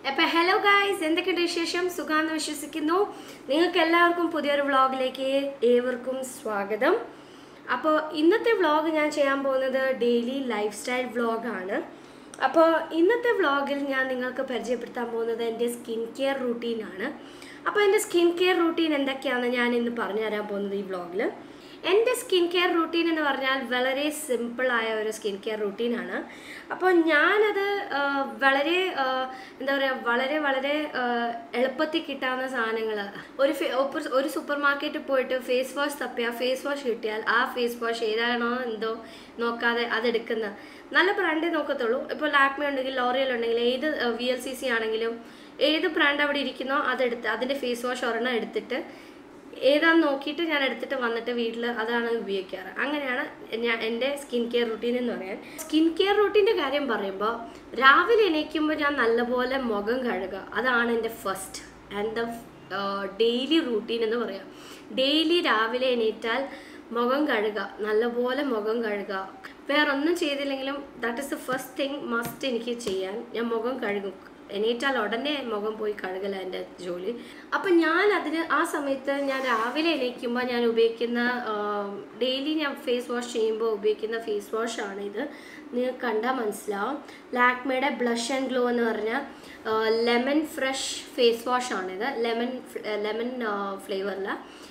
അപ്പം hello guys എന്തൊക്കെയുണ്ട് വിശേഷം സുഖാന്ന് വിശ്വസിക്കുന്നു നിങ്ങൾക്ക് എല്ലാവർക്കും പുതിയൊരു വ്ളോഗിലേക്ക് ഏവർക്കും സ്വാഗതം അപ്പോൾ ഇന്നത്തെ വ്ളോഗ് ഞാൻ ചെയ്യാൻ പോകുന്നത് ഡെയിലി ലൈഫ് സ്റ്റൈൽ വ്ളോഗാണ് അപ്പോൾ ഇന്നത്തെ വ്ളോഗിൽ ഞാൻ നിങ്ങൾക്ക് പരിചയപ്പെടുത്താൻ പോകുന്നത് എൻ്റെ സ്കിൻ കെയർ റൂട്ടീനാണ് അപ്പോൾ എൻ്റെ സ്കിൻ കെയർ റൂട്ടീൻ എന്തൊക്കെയാണെന്ന് ഞാൻ ഇന്ന് പറഞ്ഞു തരാൻ പോകുന്നത് ഈ വ്ളോഗിൽ എൻ്റെ സ്കിൻ കെയർ റൂട്ടീൻ എന്ന് പറഞ്ഞാൽ വളരെ സിമ്പിളായ ഒരു സ്കിൻ കെയർ റൂട്ടീനാണ് അപ്പോൾ ഞാനത് ആ, വളരെ ആ, എന്താ പറയുക വളരെ വളരെ ആ, എളുപ്പത്തിൽ കിട്ടാവുന്ന സാധനങ്ങൾ ഒരു ഫേ- ഒപ്പ- ഒരു സൂപ്പർ മാർക്കറ്റിൽ പോയിട്ട് ഫേസ് വാഷ് തപ്പിയാൽ ഫേസ് വാഷ് കിട്ടിയാൽ ആ ഫേസ് വാഷ് ഏതാണോ എന്തോ നോക്കാതെ അതെടുക്കുന്ന നല്ല ബ്രാൻഡേ നോക്കത്തുള്ളൂ ഇപ്പോൾ ലാക്മി ഉണ്ടെങ്കിൽ ലോറിയൽ ഉണ്ടെങ്കിൽ ഏത് വി എൽ സി സി ആണെങ്കിലും ഏത് ബ്രാൻഡ് അവിടെ ഇരിക്കുന്നോ അതെടുത്ത് അതിൻ്റെ ഫേസ് വാഷ് ഒരെണ്ണം എടുത്തിട്ട് ഏതാന്ന് നോക്കിയിട്ട് ഞാൻ എടുത്തിട്ട് വന്നിട്ട് വീട്ടിൽ അതാണ് ഉപയോഗിക്കാറ് അങ്ങനെയാണ് ഞാൻ എൻ്റെ സ്കിൻ കെയർ റുട്ടീൻ എന്ന് പറയാൻ സ്കിൻ കെയർ റുട്ടീൻ്റെ കാര്യം പറയുമ്പോൾ രാവിലെ എണീക്കുമ്പോൾ ഞാൻ നല്ലപോലെ മുഖം കഴുകുക അതാണ് എൻ്റെ first and the daily routine എന്ന് പറയാം ഡെയിലി രാവിലെ എണീറ്റാൽ മുഖം കഴുകുക നല്ലപോലെ മുഖം കഴുകുക വേറൊന്നും ചെയ്തില്ലെങ്കിലും that is the first thing must എനിക്ക് ചെയ്യാൻ ഞാൻ മുഖം കഴുകും എണീറ്റാൽ ഉടനെ മുഖം പോയി കഴുകല എൻ്റെ ജോലി അപ്പം ഞാൻ അതിന് ആ സമയത്ത് ഞാൻ രാവിലെ എണീക്കുമ്പോൾ ഞാൻ ഉപയോഗിക്കുന്ന ഡെയിലി ഞാൻ ഫേസ് വാഷ് ചെയ്യുമ്പോൾ ഉപയോഗിക്കുന്ന ഫേസ് വാഷാണ് ഇത് നിങ്ങൾക്ക് കണ്ടാൽ മനസ്സിലാവും ലാക്മയുടെ ബ്ലഷ് ആൻഡ് ഗ്ലോ എന്ന് പറഞ്ഞ ലെമൺ ഫ്രഷ് ഫേസ് വാഷാണിത് ലെമൺ ലെമൺ ഫ്ലേവറിൽ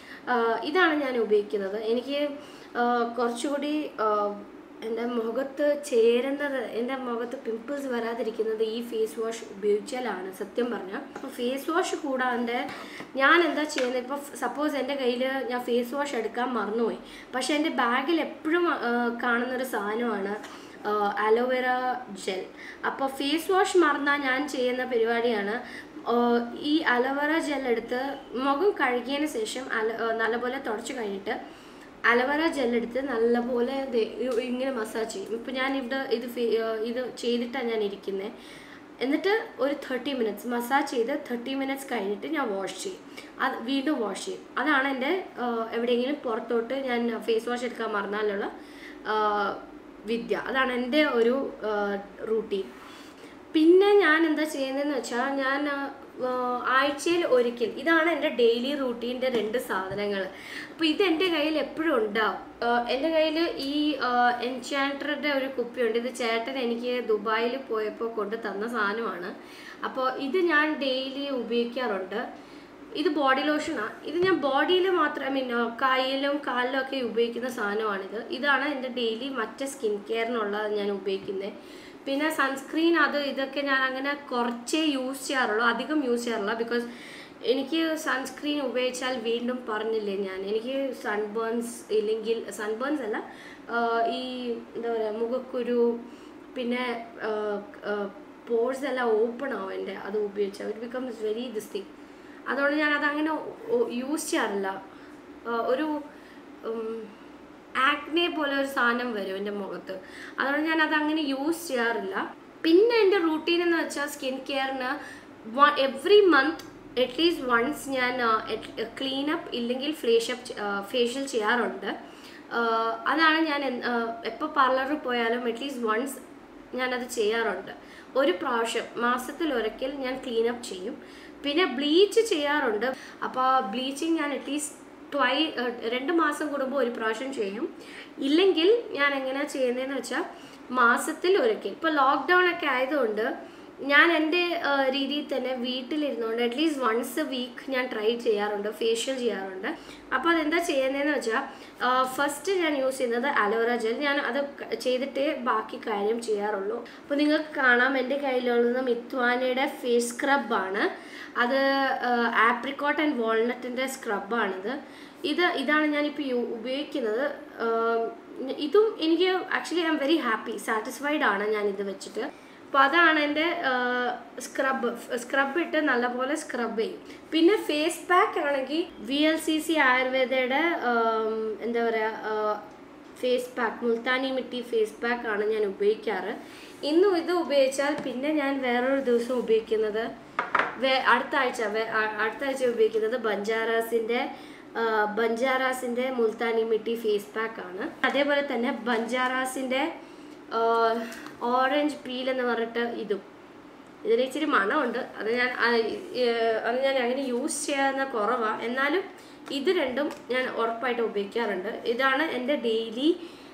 ഇതാണ് ഞാൻ ഉപയോഗിക്കുന്നത് എനിക്ക് ആ, കുറച്ചുകൂടി ആ, എൻ്റെ മുഖത്ത് ചേരുന്നത് എൻ്റെ മുഖത്ത് പിമ്പിൾസ് വരാതിരിക്കുന്നത് ഈ ഫേസ് വാഷ് ഉപയോഗിച്ചാലാണ് സത്യം പറഞ്ഞാൽ അപ്പോൾ ഫേസ് വാഷ് കൂടാണ്ട് ഞാൻ എന്താ ചെയ്യുന്നത് ഇപ്പോൾ സപ്പോസ് എൻ്റെ കയ്യിൽ ഞാൻ ഫേസ് വാഷ് എടുക്കാൻ മറന്നുപോയി പക്ഷേ എൻ്റെ ബാഗിൽ എപ്പോഴും ആ, കാണുന്നൊരു സാധനമാണ് അലോവേറ ജെൽ അപ്പോൾ ഫേസ് വാഷ് മറന്നാൽ ഞാൻ ചെയ്യുന്ന പരിപാടിയാണ് ആ, ഈ അലോവേറ ജെൽ എടുത്ത് മുഖം കഴുകിയതിന് ശേഷം അല ആ, നല്ലപോലെ തുടച്ച് കഴിഞ്ഞിട്ട് അലവറ ജെല്ലെടുത്ത് നല്ലപോലെ ദേ ഇ- ഇങ്ങനെ മസാജ് ചെയ്യും ഇപ്പം ഞാൻ ഇവിടെ ഇത് ഫേ- ഏർ ഇത് ചെയ്തിട്ടാണ് ഞാൻ ഇരിക്കുന്നത് എന്നിട്ട് ഒരു തേർട്ടി മിനിറ്റ്സ് മസാജ് ചെയ്ത് തേർട്ടി മിനിറ്റ്സ് കഴിഞ്ഞിട്ട് ഞാൻ വാഷ് ചെയ്യും അത് വീണ്ടും വാഷ് ചെയ്യും അതാണ് എൻ്റെ ഏർ, എവിടെയെങ്കിലും പുറത്തോട്ട് ഞാൻ ഫേസ് വാഷ് എടുക്കാൻ മറന്നാലുള്ള ഏർ, വിദ്യ അതാണ് എൻ്റെ ഒരു റൂട്ടീൻ പിന്നെ ഞാൻ എന്താ ചെയ്യുന്നതെന്ന് വെച്ചാൽ ഞാൻ ആഴ്ചയിൽ ഒരിക്കൽ ഇതാണ് എൻ്റെ ഡെയിലി റൂട്ടീൻ്റെ രണ്ട് സാധനങ്ങൾ അപ്പോൾ ഇത് എൻ്റെ കയ്യിൽ എപ്പോഴും ഉണ്ടാവും ആഹ് എൻ്റെ കയ്യിൽ ഈ എൻചാൻഡറുടെ ഒരു കുപ്പിയുണ്ട് ഇത് ചേട്ടൻ എനിക്ക് ദുബായിൽ പോയപ്പോൾ കൊണ്ട് തന്ന സാധനമാണ് അപ്പോൾ ഇത് ഞാൻ ഡെയിലി ഉപയോഗിക്കാറുണ്ട് ഇത് ബോഡി ലോഷനാണ് ഇത് ഞാൻ ബോഡിയിൽ മാത്രം ഐ മീൻ കയ്യിലും കാലിലും ഒക്കെ ഉപയോഗിക്കുന്ന സാധനമാണിത് ഇതാണ് എൻ്റെ ഡെയിലി മറ്റേ സ്കിൻ കെയറിനുള്ള ഞാൻ ഉപയോഗിക്കുന്നത് പിന്നെ സൺസ്ക്രീൻ അത് ഇതൊക്കെ ഞാൻ അങ്ങനെ കുറച്ചേ യൂസ് ചെയ്യാറുള്ളൂ അധികം യൂസ് ചെയ്യാറില്ല ബിക്കോസ് എനിക്ക് സൺസ്ക്രീൻ ഉപയോഗിച്ചാൽ വീണ്ടും പറഞ്ഞില്ലേ ഞാൻ എനിക്ക് സൺബേൺസ് ഇല്ലെങ്കിൽ സൺബേൺസ് അല്ല ആഹ് ഈ എന്താ പറയുക മുഖക്കുരു പിന്നെ പോഴ്സ് എല്ലാം ഓപ്പൺ ആവും എൻ്റെ അത് ഉപയോഗിച്ചാൽ it becomes very this thing അതുകൊണ്ട് ഞാൻ അതങ്ങനെ യൂസ് ചെയ്യാറില്ല ആ, ഒരു ആക്നെ പോലെ ഒരു സാധനം വരും എൻ്റെ മുഖത്ത് അതുകൊണ്ട് ഞാൻ അതങ്ങനെ യൂസ് ചെയ്യാറില്ല പിന്നെ എൻ്റെ റൂട്ടീൻ എന്ന് വെച്ചാൽ സ്കിൻ കെയറിന് എവറി മന്ത് അറ്റ്ലീസ്റ്റ് വൺസ് ഞാൻ ക്ലീനപ്പ് ഇല്ലെങ്കിൽ ഫ്ലേഷപ്പ് ഫേഷ്യൽ ചെയ്യാറുണ്ട് ആ, അതാണ് ഞാൻ എപ്പോൾ പാർലറിൽ പോയാലും അറ്റ്ലീസ്റ്റ് വൺസ് ഞാനത് ചെയ്യാറുണ്ട് ഒരു പ്രാവശ്യം മാസത്തിൽ ഒരിക്കൽ ഞാൻ ക്ലീനപ്പ് ചെയ്യും പിന്നെ ബ്ലീച്ച് ചെയ്യാറുണ്ട് അപ്പോൾ ബ്ലീച്ചിങ് ഞാൻ അറ്റ്ലീസ്റ്റ് ട്വൈ രണ്ട് മാസം കൂടുമ്പോൾ ഒരു പ്രാവശ്യം ചെയ്യും ഇല്ലെങ്കിൽ ഞാൻ എങ്ങനെയാണ് ചെയ്യുന്നതെന്ന് വെച്ചാൽ മാസത്തിൽ ഒരിക്കൽ ഇപ്പോൾ ലോക്ക്ഡൗൺ ഒക്കെ ആയതുകൊണ്ട് ഞാൻ എൻ്റെ രീതിയിൽ തന്നെ വീട്ടിലിരുന്നുകൊണ്ട് അറ്റ്ലീസ്റ്റ് വൺസ് എ വീക്ക് ഞാൻ ട്രൈ ചെയ്യാറുണ്ട് ഫേഷ്യൽ ചെയ്യാറുണ്ട് അപ്പോൾ അതെന്താ ചെയ്യുന്നതെന്ന് വെച്ചാൽ ഫസ്റ്റ് ഞാൻ യൂസ് ചെയ്യുന്നത് അലോവേറ ജെൽ ഞാൻ അത് ക- ചെയ്തിട്ടേ ബാക്കി കാര്യം ചെയ്യാറുള്ളൂ അപ്പോൾ നിങ്ങൾക്ക് കാണാം എൻ്റെ കയ്യിലുള്ളത് മിത്വാനയുടെ ഫേസ് സ്ക്രബാണ് അത് ആപ്രിക്കോട്ട് ആൻഡ് വാൾനട്ടിൻ്റെ സ്ക്രബാണിത് ഇത് ഇതാണ് ഞാനിപ്പോൾ യു ഉപയോഗിക്കുന്നത് ആഹ് ഇതും എനിക്ക് actually I'm very happy satisfied ആണ് ഞാൻ ഇത് വെച്ചിട്ട് അപ്പോൾ അതാണ് എൻ്റെ സ്ക്രബ് സ്ക്രബ് ഇട്ട് നല്ലപോലെ സ്ക്രബ് ചെയ്യും പിന്നെ ഫേസ് പാക്ക് ആണെങ്കിൽ വി എൽ സി സി ആയുർവേദയുടെ ആം, എന്താ പറയുക face pack Multani mitti face pack ആണ് ഞാൻ ഉപയോഗിക്കാറ് ഇന്നും ഇത് ഉപയോഗിച്ചാൽ പിന്നെ ഞാൻ വേറൊരു ദിവസം ഉപയോഗിക്കുന്നത് വേ അടുത്ത ആഴ്ച വേ- അ- അടുത്ത ആഴ്ച ഉപയോഗിക്കുന്നത് ബഞ്ചാറാസിൻ്റെ ബഞ്ചാറാസിൻ്റെ മുൾത്താനി മിട്ടി ഫേസ് പാക്ക് ആണ് അതേപോലെ തന്നെ ബഞ്ചാറാസിൻ്റെ ഓറഞ്ച് പീൽ എന്ന് പറഞ്ഞിട്ട് ഇതും ഇതിന് ഇച്ചിരി മണമുണ്ട് അത് ഞാൻ ആ, ഏർ, അത് ഞാൻ അങ്ങനെ യൂസ് ചെയ്യാവുന്ന കുറവാണ് എന്നാലും ഇത് രണ്ടും ഞാൻ ഉറപ്പായിട്ട് ഉപയോഗിക്കാറുണ്ട് ഇതാണ് എൻ്റെ ഡെയിലി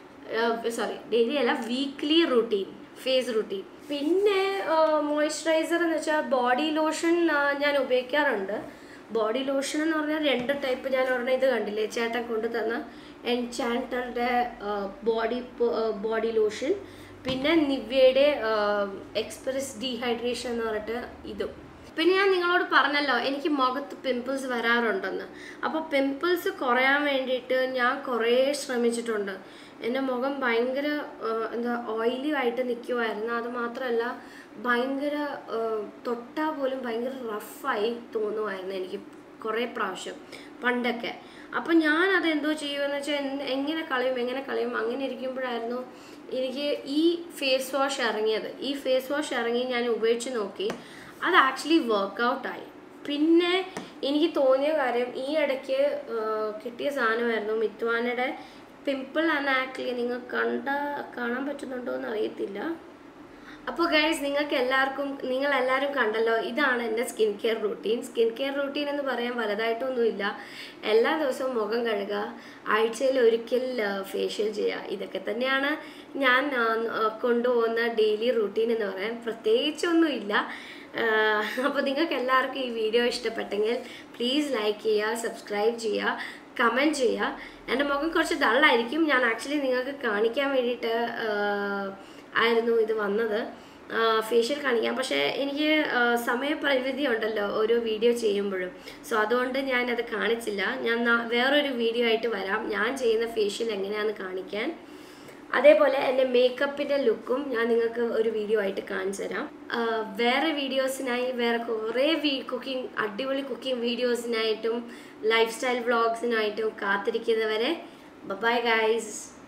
സോറി ഡെയിലി അല്ല വീക്ക്ലി റുട്ടീൻ ഫേസ് റുട്ടീൻ പിന്നെ മോയ്സ്ചറൈസർ എന്ന് വെച്ചാൽ ബോഡി ലോഷൻ ഞാൻ ഉപയോഗിക്കാറുണ്ട് ബോഡി ലോഷൻ എന്ന് പറഞ്ഞാൽ രണ്ട് ടൈപ്പ് ഞാൻ ഒരെണ്ണം ഇത് കണ്ടില്ലേ ചേട്ടൻ കൊണ്ടു തന്ന എൻചാൻറ്ററുടെ ബോഡി ബോഡി ലോഷൻ പിന്നെ നിവ്യയുടെ എക്സ്പ്രസ് ഡീഹൈഡ്രേഷൻ എന്ന് പറഞ്ഞിട്ട് ഇതും പിന്നെ ഞാൻ നിങ്ങളോട് പറഞ്ഞല്ലോ എനിക്ക് മുഖത്ത് പിമ്പിൾസ് വരാറുണ്ടെന്ന് അപ്പോൾ പിമ്പിൾസ് കുറയാൻ വേണ്ടിയിട്ട് ഞാൻ കുറേ ശ്രമിച്ചിട്ടുണ്ട് എൻ്റെ മുഖം ഭയങ്കര ആ, എന്താ ഓയിലി ആയിട്ട് നിൽക്കുമായിരുന്നു അത് മാത്രമല്ല ഭയങ്കര തൊട്ടാൽ പോലും ഭയങ്കര റഫായി തോന്നുമായിരുന്നു എനിക്ക് കുറേ പ്രാവശ്യം പണ്ടൊക്കെ അപ്പം ഞാൻ അത് എന്തോ ചെയ്യുമെന്ന് വെച്ചാൽ എന്ത് എങ്ങനെ കളയും എങ്ങനെ കളയും അങ്ങനെ ഇരിക്കുമ്പോഴായിരുന്നു എനിക്ക് ഈ ഫേസ് വാഷ് ഇറങ്ങിയത് ഈ ഫേസ് വാഷ് ഇറങ്ങി ഞാൻ ഉപയോഗിച്ച് നോക്കി അത് ആക്ച്വലി വർക്കൗട്ടായി പിന്നെ എനിക്ക് തോന്നിയ കാര്യം ഈ ഇടയ്ക്ക് ആ, കിട്ടിയ സാധനമായിരുന്നു മിത്വാനയുടെ പിമ്പിൾ ആൻഡ് ആക്ലി നിങ്ങൾ കണ്ട കാണാൻ പറ്റുന്നുണ്ടോ എന്ന് അറിയത്തില്ല അപ്പോൾ ഗൈസ് നിങ്ങൾക്ക് എല്ലാവർക്കും നിങ്ങൾ എല്ലാവരും കണ്ടല്ലോ ഇതാണ് എൻ്റെ skin care routine skin care routine എന്ന് പറയാൻ വലുതായിട്ടൊന്നുമില്ല എല്ലാ ദിവസവും മുഖം കഴുകുക ആഴ്ചയിൽ ഒരിക്കൽ ഫേഷ്യൽ ചെയ്യുക ഇതൊക്കെ തന്നെയാണ് ഞാൻ ആ, ആ, കൊണ്ടുപോകുന്ന ഡെയിലി റൂട്ടീൻ എന്ന് പറയാൻ പ്രത്യേകിച്ചൊന്നുമില്ല അപ്പോൾ നിങ്ങൾക്ക് എല്ലാവർക്കും ഈ വീഡിയോ ഇഷ്ടപ്പെട്ടെങ്കിൽ പ്ലീസ് ലൈക്ക് ചെയ്യുക സബ്സ്ക്രൈബ് ചെയ്യുക കമൻറ്റ് ചെയ്യുക എൻ്റെ മുഖം കുറച്ച് ഡള്ളായിരിക്കും ഞാൻ ആക്ച്വലി നിങ്ങൾക്ക് കാണിക്കാൻ വേണ്ടിയിട്ട് ആ, ആയിരുന്നു ഇത് വന്നത് ഫേഷ്യൽ കാണിക്കാം പക്ഷേ എനിക്ക് ആ, സമയപരിമിതി ഉണ്ടല്ലോ ഓരോ വീഡിയോ ചെയ്യുമ്പോഴും സോ അതുകൊണ്ട് ഞാൻ അത് കാണിച്ചില്ല ഞാൻ നാ- വേറൊരു വീഡിയോ ആയിട്ട് വരാം ഞാൻ ചെയ്യുന്ന ഫേഷ്യൽ എങ്ങനെയാണെന്ന് കാണിക്കാൻ അതേപോലെ എൻ്റെ മേക്കപ്പിൻ്റെ ലുക്കും ഞാൻ നിങ്ങൾക്ക് ഒരു വീഡിയോ ആയിട്ട് കാണിച്ചു തരാം ആ, വേറെ വീഡിയോസിനായി വേറെ കുറേ വീ കുക്കിംഗ് അടിപൊളി കുക്കിംഗ് വീഡിയോസിനായിട്ടും ലൈഫ് സ്റ്റൈൽ വ്ളോഗ്സിനായിട്ടും കാത്തിരിക്കുന്നവരെ ബൈ ഗൈസ്